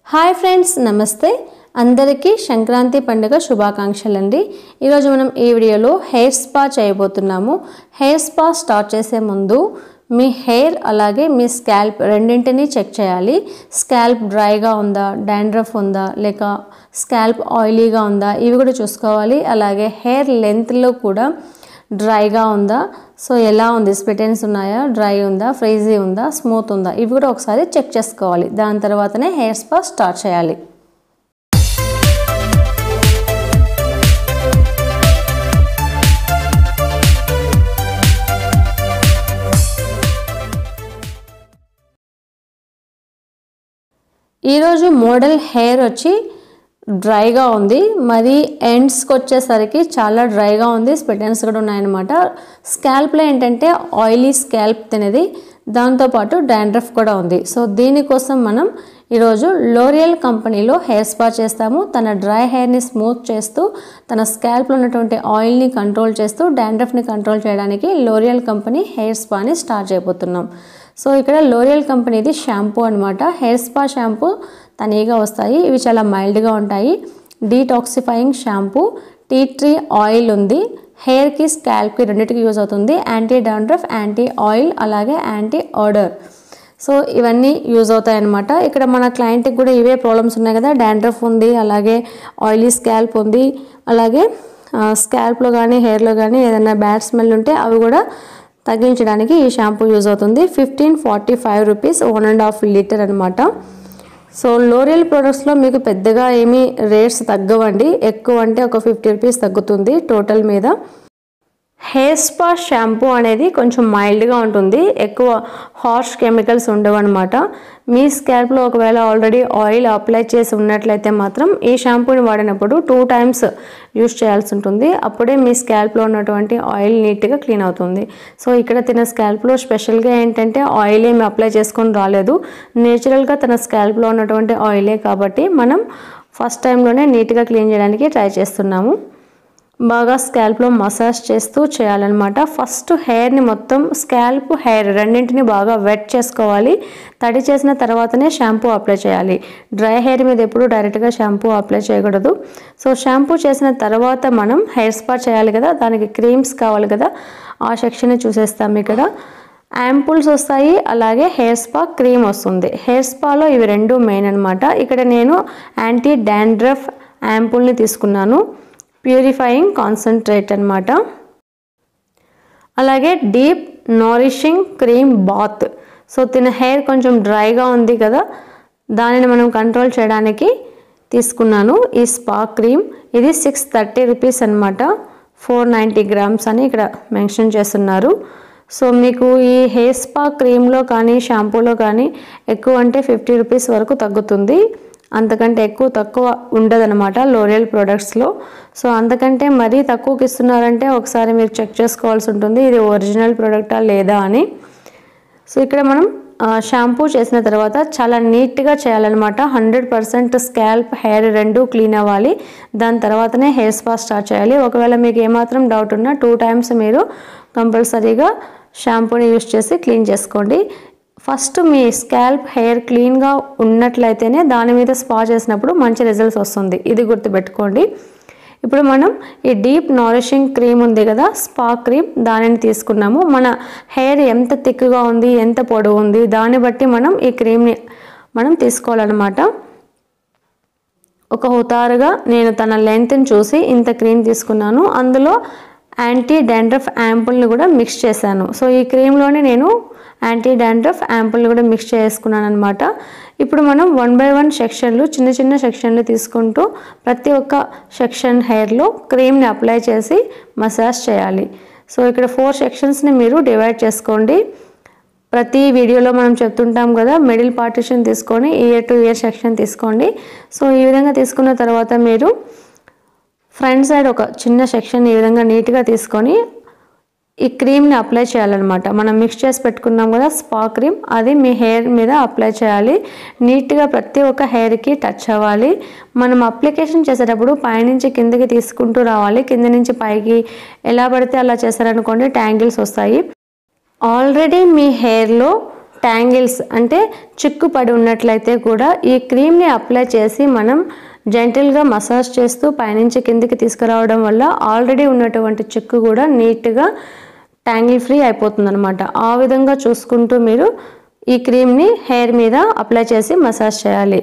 hi friends నమస్తే అందరికీ సంక్రాంతి పండుగ శుభాకాంక్షలు అండి ఈరోజు మనం ఈ వీడియోలో హెయిర్ స్పా చేయబోతున్నాము హెయిర్ స్పా స్టార్ట్ చేసే ముందు మీ హెయిర్ అలాగే మీ స్కాల్ప్ రెండింటిని చెక్ చేయాలి స్కాల్ప్ డ్రైగా ఉందా డాండ్రఫ్ ఉందా లేక స్కాల్ప్ ఆయిలీగా ఉందా ఇవి కూడా చూసుకోవాలి అలాగే హెయిర్ లెంత్లో కూడా డ్రైగా ఉందా సో ఎలా ఉంది స్పెటెన్స్ ఉన్నాయా డ్రై ఉందా ఫ్రైజీ ఉందా స్మూత్ ఉందా ఇవి కూడా ఒకసారి చెక్ చేసుకోవాలి దాని తర్వాతనే హెయిర్ స్పా స్టార్ట్ చేయాలి ఈరోజు మోడల్ హెయిర్ వచ్చి డ్రైగా ఉంది మరి ఎండ్స్కి వచ్చేసరికి చాలా డ్రైగా ఉంది స్పెటన్స్ కూడా ఉన్నాయన్నమాట స్కాల్ప్లో ఏంటంటే ఆయిలీ స్కాల్ప్ తినేది దాంతోపాటు డాండ్రఫ్ కూడా ఉంది సో దీనికోసం మనం ఈరోజు లోరియల్ కంపెనీలో హెయిర్ స్పా చేస్తాము తన డ్రై హెయిర్ని స్మూత్ చేస్తూ తన స్కాల్ప్లో ఉన్నటువంటి ఆయిల్ని కంట్రోల్ చేస్తూ డాండ్రఫ్ని కంట్రోల్ చేయడానికి లోరియల్ కంపెనీ హెయిర్ స్పాని స్టార్ట్ చేయబోతున్నాం సో ఇక్కడ లోరియల్ కంపెనీది షాంపూ అనమాట హెయిర్ స్పా షాంపూ తనీగా వస్తాయి ఇవి చాలా మైల్డ్గా ఉంటాయి detoxifying shampoo tea tree oil ఉంది హెయిర్కి స్కాల్ప్కి రెండింటికి యూజ్ అవుతుంది యాంటీ డాండ్రఫ్ యాంటీ ఆయిల్ అలాగే యాంటీ ఆర్డర్ సో ఇవన్నీ యూజ్ అవుతాయి అనమాట ఇక్కడ మన క్లయింట్కి కూడా ఇవే ప్రాబ్లమ్స్ ఉన్నాయి కదా డాండ్రఫ్ ఉంది అలాగే ఆయిలీ స్కాల్ప్ ఉంది అలాగే స్కాల్ప్లో కానీ హెయిర్లో కానీ ఏదైనా బ్యాడ్ స్మెల్ ఉంటే అవి కూడా తగ్గించడానికి ఈ షాంపూ యూజ్ అవుతుంది fifteen forty five rupees one and half litre అనమాట సో లోరియల్ ప్రొడక్ట్స్లో మీకు పెద్దగా ఏమీ రేట్స్ తగ్గవండి ఎక్కువ అంటే ఒక ఫిఫ్టీ రూపీస్ తగ్గుతుంది టోటల్ మీద హెయిర్ స్పా షాంపూ అనేది కొంచెం మైల్డ్గా ఉంటుంది ఎక్కువ హార్ష్ కెమికల్స్ ఉండవు అనమాట మీ స్కాల్ప్లో ఒకవేళ ఆల్రెడీ ఆయిల్ అప్లై చేసి ఉన్నట్లయితే మాత్రం ఈ షాంపూని వాడినప్పుడు టూ టైమ్స్ యూస్ చేయాల్సి ఉంటుంది అప్పుడే మీ స్కాల్ప్లో ఉన్నటువంటి ఆయిల్ నీట్గా క్లీన్ అవుతుంది సో ఇక్కడ తన స్కాల్ప్లో స్పెషల్గా ఏంటంటే ఆయిల్ ఏమి అప్లై చేసుకొని రాలేదు నేచురల్గా తన స్కాల్ప్లో ఉన్నటువంటి ఆయిలే కాబట్టి మనం ఫస్ట్ టైంలోనే నీట్గా క్లీన్ చేయడానికి ట్రై చేస్తున్నాము బాగా స్కాల్ప్లో మసాజ్ చేస్తూ చేయాలన్నమాట ఫస్ట్ హెయిర్ని మొత్తం స్కాల్ప్ హెయిర్ రెండింటిని బాగా వెట్ చేసుకోవాలి తడి చేసిన తర్వాతనే షాంపూ అప్లై చేయాలి డ్రై హెయిర్ మీద ఎప్పుడు డైరెక్ట్గా షాంపూ అప్లై చేయకూడదు సో షాంపూ చేసిన తర్వాత మనం హెయిర్ స్పా చేయాలి కదా దానికి క్రీమ్స్ కావాలి కదా ఆ సెక్షన్ చూసేస్తాం ఇక్కడ యాంపుల్స్ వస్తాయి అలాగే హెయిర్ స్పా క్రీమ్ వస్తుంది హెయిర్ స్పాలో ఇవి రెండు మెయిన్ అనమాట ఇక్కడ నేను యాంటీ డాండ్రఫ్ యాంపుల్ని తీసుకున్నాను ప్యూరిఫైయింగ్ కాన్సన్ట్రేట్ అనమాట అలాగే deep nourishing cream bath so తిన హెయిర్ కొంచెం డ్రైగా ఉంది కదా దానిని మనం కంట్రోల్ చేయడానికి తీసుకున్నాను ఈ స్పా క్రీమ్ ఇది సిక్స్ థర్టీ రూపీస్ అనమాట ఫోర్ నైంటీ గ్రామ్స్ అని ఇక్కడ మెన్షన్ చేస్తున్నారు సో మీకు ఈ హెయిర్ స్పా క్రీమ్లో కానీ షాంపూలో కానీ ఎక్కువ అంటే ఫిఫ్టీ రూపీస్ వరకు తగ్గుతుంది అంతకంటే ఎక్కువ తక్కువ ఉండదన్నమాట లోరియల్ ప్రొడక్ట్స్లో సో అంతకంటే మరీ తక్కువకి ఇస్తున్నారంటే ఒకసారి మీరు చెక్ చేసుకోవాల్సి ఉంటుంది ఇది ఒరిజినల్ ప్రొడక్టా లేదా అని సో ఇక్కడ మనం షాంపూ చేసిన తర్వాత చాలా నీట్గా చేయాలన్నమాట హండ్రెడ్ పర్సెంట్ స్కాల్ప్ హెయిర్ రెండు క్లీన్ అవ్వాలి దాని తర్వాతనే హెయిర్ స్పా స్టార్ట్ చేయాలి ఒకవేళ మీకు ఏమాత్రం డౌట్ ఉన్నా టూ టైమ్స్ మీరు కంపల్సరీగా షాంపూని యూస్ చేసి క్లీన్ చేసుకోండి ఫస్ట్ మీ స్కాల్ప్ హెయిర్ క్లీన్గా ఉన్నట్లయితేనే దాని మీద స్పా చేసినప్పుడు మంచి రిజల్ట్స్ వస్తుంది ఇది గుర్తుపెట్టుకోండి ఇప్పుడు మనం ఈ డీప్ నారిషింగ్ క్రీమ్ ఉంది కదా స్పా క్రీమ్ దానిని తీసుకున్నాము మన హెయిర్ ఎంత థిక్గా ఉంది ఎంత పొడవు ఉంది దాన్ని బట్టి మనం ఈ క్రీమ్ని మనం తీసుకోవాలన్నమాట ఒక హుతారుగా నేను తన లెంత్ని చూసి ఇంత క్రీమ్ తీసుకున్నాను అందులో యాంటీ డాండ్రఫ్ యాంపుల్ని కూడా మిక్స్ చేశాను సో ఈ క్రీమ్లోనే నేను యాంటీ డాండ్రఫ్ యాంపుల్ని కూడా మిక్స్ చేసుకున్నాను అనమాట ఇప్పుడు మనం వన్ బై వన్ సెక్షన్లు చిన్న చిన్న సెక్షన్లు తీసుకుంటూ ప్రతి ఒక్క సెక్షన్ హెయిర్లో క్రీమ్ని అప్లై చేసి మసాజ్ చేయాలి సో ఇక్కడ ఫోర్ సెక్షన్స్ని మీరు డివైడ్ చేసుకోండి ప్రతి వీడియోలో మనం చెప్తుంటాం కదా మిడిల్ పార్టిషన్ తీసుకొని ఇయర్ టు ఇయర్ సెక్షన్ తీసుకోండి సో ఈ విధంగా తీసుకున్న తర్వాత మీరు ఫ్రంట్ సైడ్ ఒక చిన్న సెక్షన్ ఈ విధంగా నీట్గా తీసుకొని ఈ క్రీమ్ని అప్లై చేయాలన్నమాట మనం మిక్స్ చేసి పెట్టుకున్నాం కదా స్పా క్రీమ్ అది మీ హెయిర్ మీద అప్లై చేయాలి నీట్గా ప్రతి ఒక్క హెయిర్కి టచ్ అవ్వాలి మనం అప్లికేషన్ చేసేటప్పుడు పైనుంచి కిందకి తీసుకుంటూ రావాలి కింద నుంచి పైకి ఎలా పడితే అలా చేశారనుకోండి ట్యాంగిల్స్ వస్తాయి ఆల్రెడీ మీ హెయిర్లో ట్యాంగిల్స్ అంటే చిక్కు పడి ఉన్నట్లయితే కూడా ఈ క్రీమ్ని అప్లై చేసి మనం జెంటిల్గా మసాజ్ చేస్తూ పైనుంచి కిందికి తీసుకురావడం వల్ల ఆల్రెడీ ఉన్నటువంటి చిక్కు కూడా నీట్గా ట్యాంగిల్ ఫ్రీ అయిపోతుంది అనమాట ఆ విధంగా చూసుకుంటూ మీరు ఈ క్రీమ్ని హెయిర్ మీద అప్లై చేసి మసాజ్ చేయాలి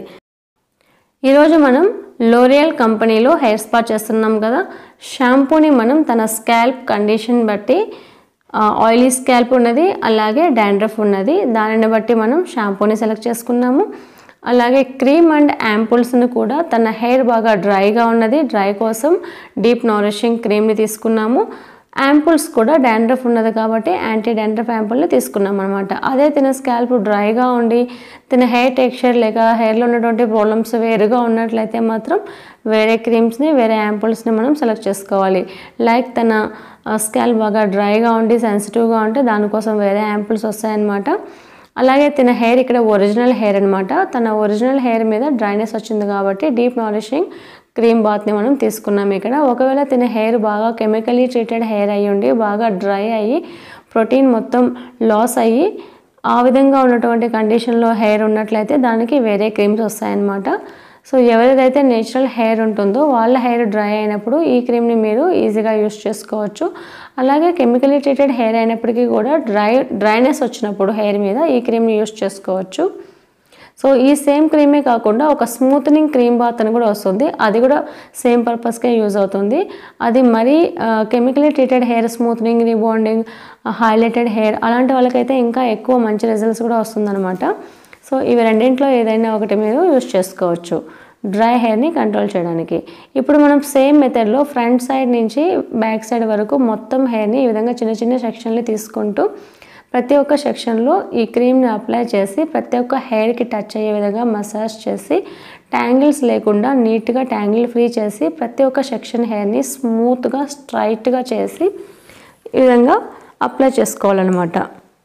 ఈరోజు మనం లోరియల్ కంపెనీలో హెయిర్ స్పా చేస్తున్నాం కదా షాంపూని మనం తన స్కాల్ప్ కండిషన్ బట్టి ఆయిలీ స్కాల్ప్ ఉన్నది అలాగే డాండ్రఫ్ ఉన్నది దానిని బట్టి మనం షాంపూని సెలెక్ట్ చేసుకున్నాము అలాగే క్రీమ్ అండ్ యాంపుల్స్ని కూడా తన హెయిర్ బాగా డ్రైగా ఉన్నది డ్రై కోసం డీప్ నారిషింగ్ క్రీమ్ని తీసుకున్నాము యాంపుల్స్ కూడా డాండ్రఫ్ ఉన్నది కాబట్టి యాంటీ డాండ్రఫ్ యాంపుల్ని తీసుకున్నాం అనమాట అదే తిన స్కాల్ప్ డ్రైగా ఉండి తిన హెయిర్ టెక్స్చర్ లేక హెయిర్లో ఉన్నటువంటి ప్రాబ్లమ్స్ వేరుగా ఉన్నట్లయితే మాత్రం వేరే క్రీమ్స్ని వేరే యాంపుల్స్ని మనం సెలెక్ట్ చేసుకోవాలి లైక్ తన స్కాల్ప్ బాగా డ్రైగా ఉండి సెన్సిటివ్గా ఉంటే దానికోసం వేరే యాంపుల్స్ వస్తాయన్నమాట అలాగే తన హెయిర్ ఇక్కడ ఒరిజినల్ హెయిర్ అనమాట తన ఒరిజినల్ హెయిర్ మీద డ్రైనెస్ వచ్చింది కాబట్టి డీప్ నారిషింగ్ క్రీమ్ బాత్ని మనం తీసుకున్నాం ఇక్కడ ఒకవేళ తిన హెయిర్ బాగా కెమికలీ ట్రీటెడ్ హెయిర్ అయ్యి ఉండి బాగా డ్రై అయ్యి ప్రోటీన్ మొత్తం లాస్ అయ్యి ఆ విధంగా ఉన్నటువంటి కండిషన్లో హెయిర్ ఉన్నట్లయితే దానికి వేరే క్రీమ్స్ వస్తాయన్నమాట సో ఎవరిదైతే నేచురల్ హెయిర్ ఉంటుందో వాళ్ళ హెయిర్ డ్రై అయినప్పుడు ఈ క్రీమ్ని మీరు ఈజీగా యూస్ చేసుకోవచ్చు అలాగే కెమికలీ ట్రీటెడ్ హెయిర్ అయినప్పటికీ కూడా డ్రై డ్రైనెస్ వచ్చినప్పుడు హెయిర్ మీద ఈ క్రీమ్ని యూస్ చేసుకోవచ్చు సో ఈ సేమ్ క్రీమే కాకుండా ఒక స్మూత్నింగ్ క్రీమ్ బాత్ అని కూడా వస్తుంది అది కూడా సేమ్ పర్పస్కే యూజ్ అవుతుంది అది మరీ chemically treated hair smoothening rebonding highlighted hair అలాంటి వాళ్ళకైతే ఇంకా ఎక్కువ మంచి రిజల్ట్స్ కూడా వస్తుందన్నమాట సో ఇవి రెండింటిలో ఏదైనా ఒకటి మీరు యూజ్ చేసుకోవచ్చు డ్రై హెయిర్ని కంట్రోల్ చేయడానికి ఇప్పుడు మనం సేమ్ మెథడ్లో ఫ్రంట్ సైడ్ నుంచి బ్యాక్ సైడ్ వరకు మొత్తం హెయిర్ని ఈ విధంగా చిన్న చిన్న సెక్షన్లు తీసుకుంటూ ప్రతి ఒక్క సెక్షన్లో ఈ క్రీమ్ని అప్లై చేసి ప్రతి ఒక్క హెయిర్కి టచ్ అయ్యే విధంగా మసాజ్ చేసి ట్యాంగిల్స్ లేకుండా నీట్గా ట్యాంగిల్ ఫ్రీ చేసి ప్రతి ఒక్క సెక్షన్ హెయిర్ని స్మూత్గా స్ట్రైట్గా చేసి ఈ విధంగా అప్లై చేసుకోవాలన్నమాట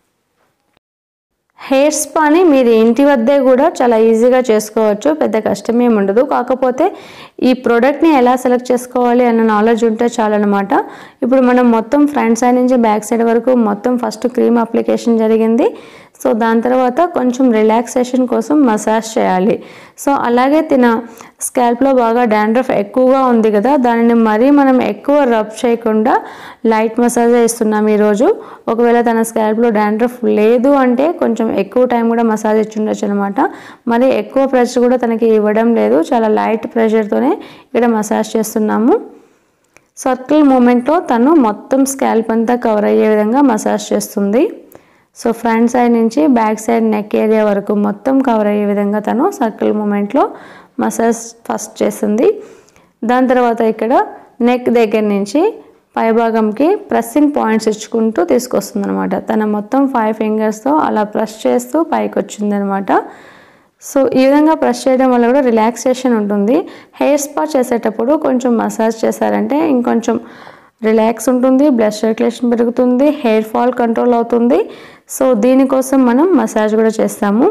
హెయిర్ స్పాని మీరు ఇంటి వద్దే కూడా చాలా ఈజీగా చేసుకోవచ్చు పెద్ద కష్టమేం ఉండదు కాకపోతే ఈ ప్రోడక్ట్ని ఎలా సెలెక్ట్ చేసుకోవాలి అన్న నాలెడ్జ్ ఉంటే చాలన్నమాట ఇప్పుడు మనం మొత్తం ఫ్రంట్ సైడ్ నుంచి బ్యాక్ సైడ్ వరకు మొత్తం ఫస్ట్ క్రీమ్ అప్లికేషన్ జరిగింది సో దాని తర్వాత కొంచెం రిలాక్సేషన్ కోసం మసాజ్ చేయాలి సో అలాగే తిన స్కాల్ప్లో బాగా డాండ్రఫ్ ఎక్కువగా ఉంది కదా దానిని మరీ మనం ఎక్కువ రబ్ చేయకుండా లైట్ మసాజే ఇస్తున్నాం ఈరోజు ఒకవేళ తన స్కాల్ప్లో డాండ్రఫ్ లేదు అంటే కొంచెం ఎక్కువ టైం కూడా మసాజ్ ఇచ్చుండొచ్చు అనమాట మరి ఎక్కువ ప్రెషర్ కూడా తనకి ఇవ్వడం లేదు చాలా లైట్ ప్రెషర్తోనే ఇక్కడ మసాజ్ చేస్తున్నాము సర్కిల్ మూమెంట్లో తను మొత్తం స్కాల్ప్ అంతా కవర్ అయ్యే విధంగా మసాజ్ చేస్తుంది సో ఫ్రంట్ సైడ్ నుంచి బ్యాక్ సైడ్ నెక్ ఏరియా వరకు మొత్తం కవర్ అయ్యే విధంగా తను సర్కిల్ మూమెంట్లో మసాజ్ ఫస్ట్ చేస్తుంది దాని తర్వాత ఇక్కడ నెక్ దగ్గర నుంచి పైభాగంకి ప్రెస్సింగ్ పాయింట్స్ ఇచ్చుకుంటూ తీసుకొస్తుంది అనమాట తన మొత్తం ఫైవ్ ఫింగర్స్తో అలా ప్రెస్ చేస్తూ పైకి వచ్చింది అనమాట సో ఈ విధంగా ప్రెస్ చేయడం వల్ల కూడా రిలాక్సేషన్ ఉంటుంది హెయిర్ స్పా చేసేటప్పుడు కొంచెం మసాజ్ చేశారంటే ఇంకొంచెం రిలాక్స్ ఉంటుంది బ్లడ్ సర్క్యులేషన్ పెరుగుతుంది హెయిర్ ఫాల్ కంట్రోల్ అవుతుంది సో దీనికోసం మనం మసాజ్ కూడా చేస్తాము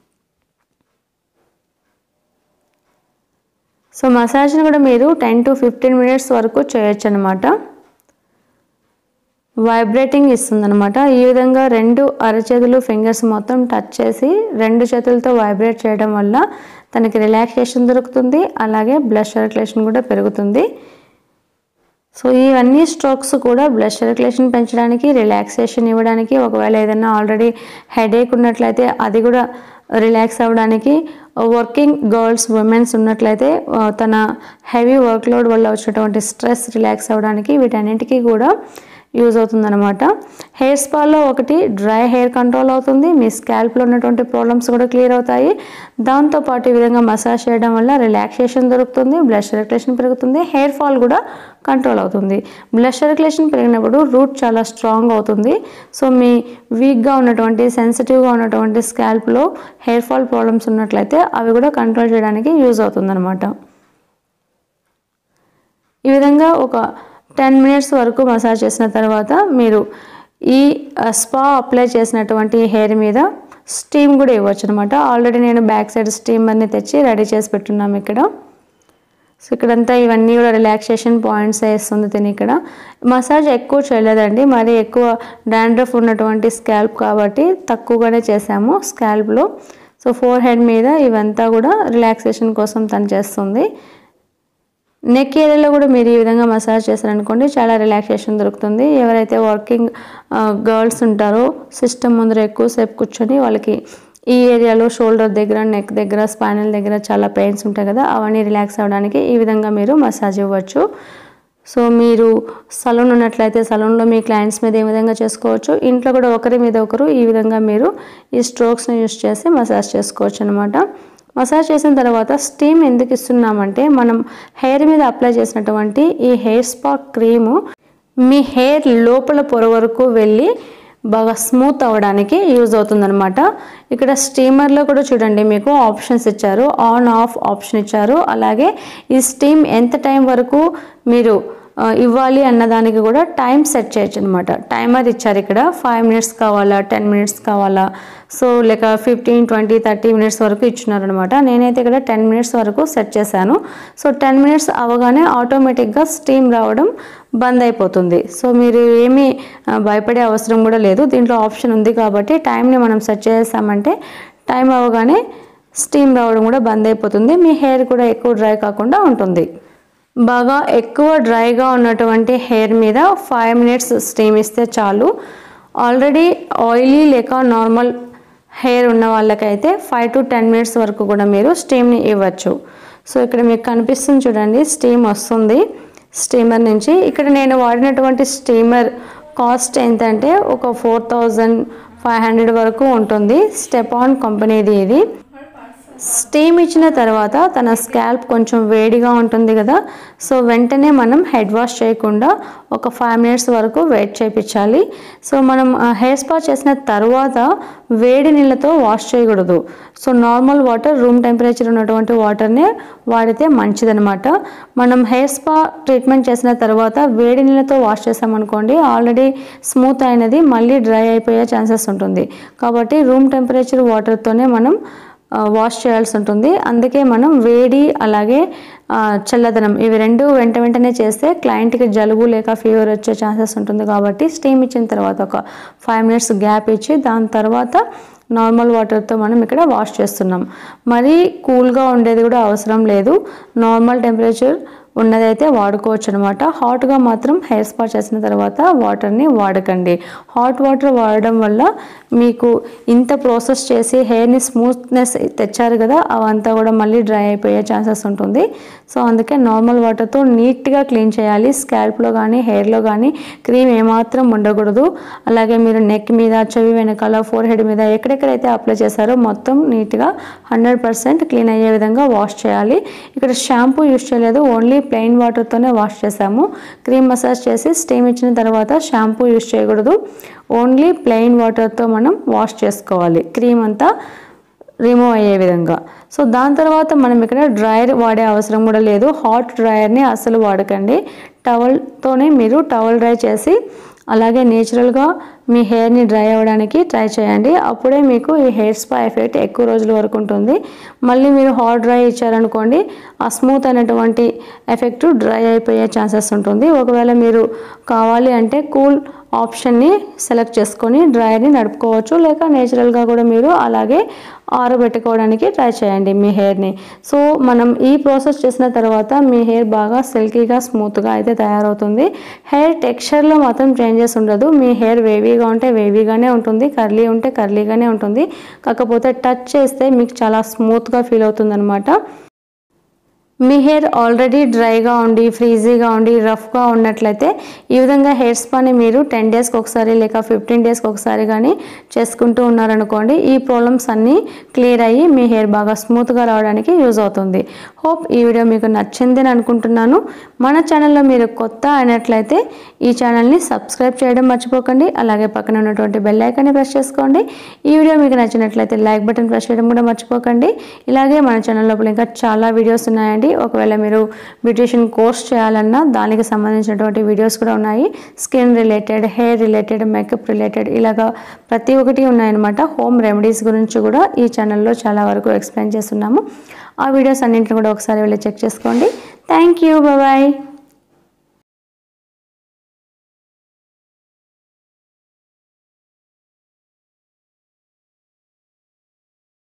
సో మసాజ్ని కూడా మీరు టెన్ టు ఫిఫ్టీన్ మినిట్స్ వరకు చేయొచ్చు అనమాట వైబ్రేటింగ్ ఇస్తుందన్నమాట ఈ విధంగా రెండు అరచేతులు ఫింగర్స్ మొత్తం టచ్ చేసి రెండు చేతులతో వైబ్రేట్ చేయడం వల్ల తనకి రిలాక్సేషన్ దొరుకుతుంది అలాగే బ్లడ్ సర్క్యులేషన్ కూడా పెరుగుతుంది సో ఇవన్నీ స్ట్రోక్స్ కూడా బ్లడ్ సర్క్యులేషన్ పెంచడానికి రిలాక్సేషన్ ఇవ్వడానికి ఒకవేళ ఏదైనా ఆల్రెడీ హెడేక్ ఉన్నట్లయితే అది కూడా రిలాక్స్ అవ్వడానికి వర్కింగ్ గర్ల్స్ ఉమెన్స్ ఉన్నట్లయితే ఆ, తన హెవీ వర్క్ లోడ్ వల్ల వచ్చినటువంటి స్ట్రెస్ రిలాక్స్ అవ్వడానికి వీటన్నిటికీ కూడా యూజ్ అవుతుందన్నమాట హెయిర్ స్పాలో ఒకటి డ్రై హెయిర్ కంట్రోల్ అవుతుంది మీ స్కాల్ప్లో ఉన్నటువంటి ప్రాబ్లమ్స్ కూడా క్లియర్ అవుతాయి దాంతోపాటు ఈ విధంగా మసాజ్ చేయడం వల్ల రిలాక్సేషన్ దొరుకుతుంది బ్లడ్ సర్క్యులేషన్ పెరుగుతుంది హెయిర్ ఫాల్ కూడా కంట్రోల్ అవుతుంది బ్లడ్ సర్క్యులేషన్ పెరిగినప్పుడు రూట్ చాలా స్ట్రాంగ్ అవుతుంది సో మీ వీక్గా ఉన్నటువంటి సెన్సిటివ్గా ఉన్నటువంటి స్కాల్ప్లో హెయిర్ ఫాల్ ప్రాబ్లమ్స్ ఉన్నట్లయితే అవి కూడా కంట్రోల్ చేయడానికి యూజ్ అవుతుందన్నమాట ఈ విధంగా ఒక టెన్ మినిట్స్ వరకు మసాజ్ చేసిన తర్వాత మీరు ఈ స్పా అప్లై చేసినటువంటి హెయిర్ మీద స్టీమ్ కూడా ఇవ్వచ్చు అనమాట ఆల్రెడీ నేను బ్యాక్ సైడ్ స్టీమర్ని తెచ్చి రెడీ చేసి పెట్టున్నాము ఇక్కడ సో ఇక్కడంతా ఇవన్నీ కూడా రిలాక్సేషన్ పాయింట్స్ వేస్తుంది తిని ఇక్కడ మసాజ్ ఎక్కువ చేయలేదండి మరి ఎక్కువ డాండ్రఫ్ ఉన్నటువంటి స్కాల్ప్ కాబట్టి తక్కువగానే చేసాము స్కాల్ప్లో సో ఫోర్ హెడ్ మీద ఇవంతా కూడా రిలాక్సేషన్ కోసం తను చేస్తుంది నెక్ ఏరియాలో కూడా మీరు ఈ విధంగా మసాజ్ చేశారనుకోండి చాలా రిలాక్సేషన్ దొరుకుతుంది ఎవరైతే వర్కింగ్ గర్ల్స్ ఉంటారో సిస్టమ్ ముందర ఎక్కువసేపు కూర్చొని వాళ్ళకి ఈ ఏరియాలో షోల్డర్ దగ్గర నెక్ దగ్గర స్పైనల్ దగ్గర చాలా పెయిన్స్ ఉంటాయి కదా అవన్నీ రిలాక్స్ అవ్వడానికి ఈ విధంగా మీరు మసాజ్ ఇవ్వచ్చు సో మీరు సలూన్ ఉన్నట్లయితే సలూన్లో మీ క్లయింట్స్ మీద ఏ విధంగా చేసుకోవచ్చు ఇంట్లో కూడా ఒకరి మీద ఒకరు ఈ విధంగా మీరు ఈ స్ట్రోక్స్ని యూస్ చేసి మసాజ్ చేసుకోవచ్చు అనమాట మసాజ్ చేసిన తర్వాత స్టీమ్ ఎందుకు ఇస్తున్నామంటే మనం హెయిర్ మీద అప్లై చేసినటువంటి ఈ హెయిర్ స్పా క్రీము మీ హెయిర్ లోపల పొర వరకు వెళ్ళి బాగా స్మూత్ అవ్వడానికి యూజ్ అవుతుందన్నమాట ఇక్కడ స్టీమర్లో కూడా చూడండి మీకు ఆప్షన్స్ ఇచ్చారు ఆన్ ఆఫ్ ఆప్షన్ ఇచ్చారు అలాగే ఈ స్టీమ్ ఎంత టైం వరకు మీరు ఆ, ఇవ్వాలి అన్నదానికి కూడా టైం సెట్ చేయొచ్చు అనమాట టైమర్ ఇచ్చారు ఇక్కడ ఫైవ్ మినిట్స్ కావాలా టెన్ మినిట్స్ కావాలా సో లేక ఫిఫ్టీన్ ట్వంటీ థర్టీ మినిట్స్ వరకు ఇచ్చినారనమాట నేనైతే ఇక్కడ టెన్ మినిట్స్ వరకు సెట్ చేశాను సో టెన్ మినిట్స్ అవగానే ఆటోమేటిక్గా స్టీమ్ రావడం బంద్ అయిపోతుంది సో మీరు ఏమీ ఆ, భయపడే అవసరం కూడా లేదు దీంట్లో ఆప్షన్ ఉంది కాబట్టి టైంని మనం సెట్ చేసామంటే టైం అవగానే స్టీమ్ రావడం కూడా బంద్ అయిపోతుంది మీ హెయిర్ కూడా ఎక్కువ డ్రై కాకుండా ఉంటుంది బాగా ఎక్కువ డ్రైగా ఉన్నటువంటి హెయిర్ మీద ఫైవ్ మినిట్స్ స్టీమ్ ఇస్తే చాలు ఆల్రెడీ ఆయిలీ లేక నార్మల్ హెయిర్ ఉన్న వాళ్ళకైతే ఫైవ్ టు టెన్ మినిట్స్ వరకు కూడా మీరు స్టీమ్ని ఇవ్వచ్చు సో ఇక్కడ మీకు కనిపిస్తుంది చూడండి స్టీమ్ వస్తుంది స్టీమర్ నుంచి ఇక్కడ నేను వాడినటువంటి స్టీమర్ కాస్ట్ ఏంటంటే ఒక ఫోర్ థౌజండ్ ఫైవ్ హండ్రెడ్ వరకు ఉంటుంది స్టెప్ ఆన్ కంపెనీది ఇది స్టీమ్ ఇచ్చిన తర్వాత తన స్కాల్ప్ కొంచెం వేడిగా ఉంటుంది కదా సో వెంటనే మనం హెడ్ వాష్ చేయకుండా ఒక ఫైవ్ మినిట్స్ వరకు వెయిట్ చేయించాలి సో మనం హెయిర్ స్పా చేసిన తర్వాత వేడి నీళ్ళతో వాష్ చేయకూడదు so normal water room temperature ఉన్నటువంటి వాటర్నే వాడితే మంచిదనమాట మనం హెయిర్ స్పా ట్రీట్మెంట్ చేసిన తర్వాత వేడి నీళ్ళతో వాష్ చేసామనుకోండి ఆల్రెడీ స్మూత్ అయినది మళ్ళీ డ్రై అయిపోయే ఛాన్సెస్ ఉంటుంది కాబట్టి రూమ్ టెంపరేచర్ వాటర్తోనే మనం ఆ, వాష్ చేయాల్సి ఉంటుంది అందుకే మనం వేడి అలాగే ఆ, చల్లదనం ఇవి రెండు వెంట వెంటనే చేస్తే క్లయింట్కి జలుబు లేక ఫీవర్ వచ్చే ఛాన్సెస్ ఉంటుంది కాబట్టి స్టీమ్ ఇచ్చిన తర్వాత ఒక ఫైవ్ మినిట్స్ గ్యాప్ ఇచ్చి దాని తర్వాత నార్మల్ వాటర్తో మనం ఇక్కడ వాష్ చేస్తున్నాం మరీ కూల్గా ఉండేది కూడా అవసరం లేదు నార్మల్ టెంపరేచర్ ఉన్నదైతే వాడుకోవచ్చు అనమాట హాట్గా మాత్రం హెయిర్ స్పా చేసిన తర్వాత వాటర్ని వాడకండి హాట్ వాటర్ వాడడం వల్ల మీకు ఇంత ప్రాసెస్ చేసి హెయిర్ని స్మూత్నెస్ తెచ్చారు కదా అవంతా కూడా మళ్ళీ డ్రై అయిపోయే ఛాన్సెస్ ఉంటుంది సో అందుకే నార్మల్ వాటర్తో నీట్గా క్లీన్ చేయాలి స్కాల్ప్లో కానీ హెయిర్లో కానీ క్రీమ్ ఏమాత్రం ఉండకూడదు అలాగే మీరు నెక్ మీద చెవి వెనకాల ఫోర్ హెడ్ మీద ఎక్కడెక్కడైతే అప్లై చేశారో మొత్తం నీట్గా హండ్రెడ్ పర్సెంట్ క్లీన్ అయ్యే విధంగా వాష్ చేయాలి ఇక్కడ షాంపూ యూస్ చేయలేదు ఓన్లీ ప్లెయిన్ వాటర్తోనే వాష్ చేసాము క్రీమ్ మసాజ్ చేసి స్టీమ్ ఇచ్చిన తర్వాత షాంపూ యూస్ చేయకూడదు ఓన్లీ ప్లెయిన్ వాటర్తో మనం వాష్ చేసుకోవాలి క్రీమ్ అంతా రిమూవ్ అయ్యే విధంగా సో దాని తర్వాత మనం ఇక్కడ డ్రైయర్ వాడే అవసరం కూడా లేదు హాట్ డ్రైయర్ని అస్సలు వాడకండి టవల్తోనే మీరు టవల్ డ్రై చేసి అలాగే నేచురల్గా మీ హెయిర్ని డ్రై అవ్వడానికి ట్రై చేయండి అప్పుడే మీకు ఈ హెయిర్ స్పా ఎఫెక్ట్ ఎక్కువ రోజుల వరకు ఉంటుంది మళ్ళీ మీరు హాట్ డ్రై ఇచ్చారనుకోండి ఆ స్మూత్ అయినటువంటి ఎఫెక్ట్ డ్రై అయిపోయే ఛాన్సెస్ ఉంటుంది ఒకవేళ మీరు కావాలి అంటే కూల్ ఆప్షన్ని సెలెక్ట్ చేసుకొని డ్రైయర్ని నడుపుకోవచ్చు లేక నేచురల్గా కూడా మీరు అలాగే ఆరబెట్టుకోవడానికి ట్రై చేయండి మీ హెయిర్ని సో మనం ఈ ప్రాసెస్ చేసిన తర్వాత మీ హెయిర్ బాగా సిల్కీగా స్మూత్గా అయితే తయారవుతుంది హెయిర్ టెక్స్చర్లో మాత్రం చేంజెస్ ఉండదు మీ హెయిర్ వేవీగా ఉంటే వేవీగానే ఉంటుంది కర్లీ ఉంటే కర్లీగానే ఉంటుంది కాకపోతే టచ్ చేస్తే మీకు చాలా స్మూత్గా ఫీల్ అవుతుంది మీ హెయిర్ ఆల్రెడీ డ్రైగా ఉండి ఫ్రీజీగా ఉండి రఫ్గా ఉన్నట్లయితే ఈ విధంగా హెయిర్ స్పాని మీరు టెన్ డేస్కి ఒకసారి లేక ఫిఫ్టీన్ డేస్కి ఒకసారి కానీ చేసుకుంటూ ఉన్నారనుకోండి ఈ ప్రాబ్లమ్స్ అన్నీ క్లియర్ అయ్యి మీ హెయిర్ బాగా స్మూత్గా రావడానికి యూజ్ అవుతుంది హోప్ ఈ వీడియో మీకు నచ్చిందని అనుకుంటున్నాను మన ఛానల్లో మీరు కొత్త అయినట్లయితే ఈ ఛానల్ని సబ్స్క్రైబ్ చేయడం మర్చిపోకండి అలాగే పక్కన ఉన్నటువంటి బెల్ ఐకాన్ని ప్రెస్ చేసుకోండి ఈ వీడియో మీకు నచ్చినట్లయితే లైక్ బటన్ ప్రెస్ చేయడం కూడా మర్చిపోకండి ఇలాగే మన ఛానల్ లోపల ఇంకా చాలా వీడియోస్ ఉన్నాయండి ఒకవేళ మీరు బ్యూటిషియన్ కోర్స్ చేయాలన్నా దానికి సంబంధించినటువంటి వీడియోస్ కూడా ఉన్నాయి skin related hair related makeup related ఇలాగా ప్రతి ఒక్కటి ఉన్నాయన్నమాట హోమ్ రెమెడీస్ గురించి కూడా ఈ ఛానల్లో చాలా వరకు ఎక్స్ప్లెయిన్ చేస్తున్నాము ఆ వీడియోస్ అన్నింటిని కూడా ఒకసారి వెళ్ళి చెక్ చేసుకోండి థ్యాంక్ యూ బాయ్